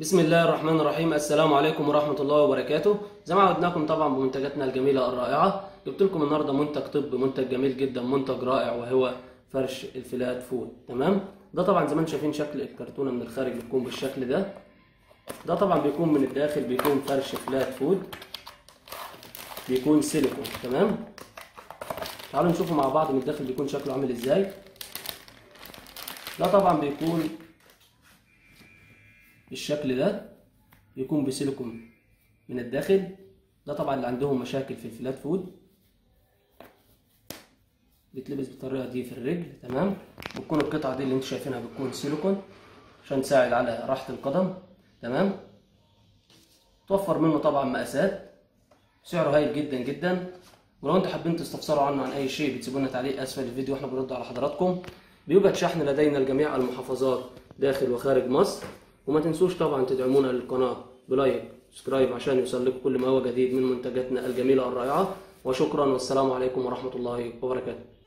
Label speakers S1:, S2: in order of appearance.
S1: بسم الله الرحمن الرحيم السلام عليكم ورحمة الله وبركاته زي ما عودناكم طبعا بمنتجاتنا الجميلة الرائعة جبت لكم النهاردة منتج طب منتج جميل جدا منتج رائع وهو فرش الفلات فود تمام ده طبعا زي ما انتم شايفين شكل الكرتونة من الخارج بتكون بالشكل ده ده طبعا بيكون من الداخل بيكون فرش فلات فود بيكون سيليكون تمام تعالوا نشوفه مع بعض من الداخل بيكون شكله عامل ازاي ده طبعا بيكون بالشكل ده بيكون بسيليكون من الداخل ده طبعا اللي عندهم مشاكل في الفلات فود بيتلبس بالطريقه دي في الرجل تمام بتكون القطعه دي اللي انتوا شايفينها بتكون سيليكون عشان تساعد على راحه القدم تمام توفر منه طبعا مقاسات سعره هايل جدا جدا ولو انتوا حابين تستفسروا عنه عن اي شيء بتسيبوا لنا تعليق اسفل الفيديو واحنا بنرد على حضراتكم بيوجد شحن لدينا لجميع المحافظات داخل وخارج مصر وما تنسوش طبعا تدعمونا للقناة بلايك سبسكرايب عشان يوصلكم كل ما هو جديد من منتجاتنا الجميلة الرائعة وشكرا والسلام عليكم ورحمة الله وبركاته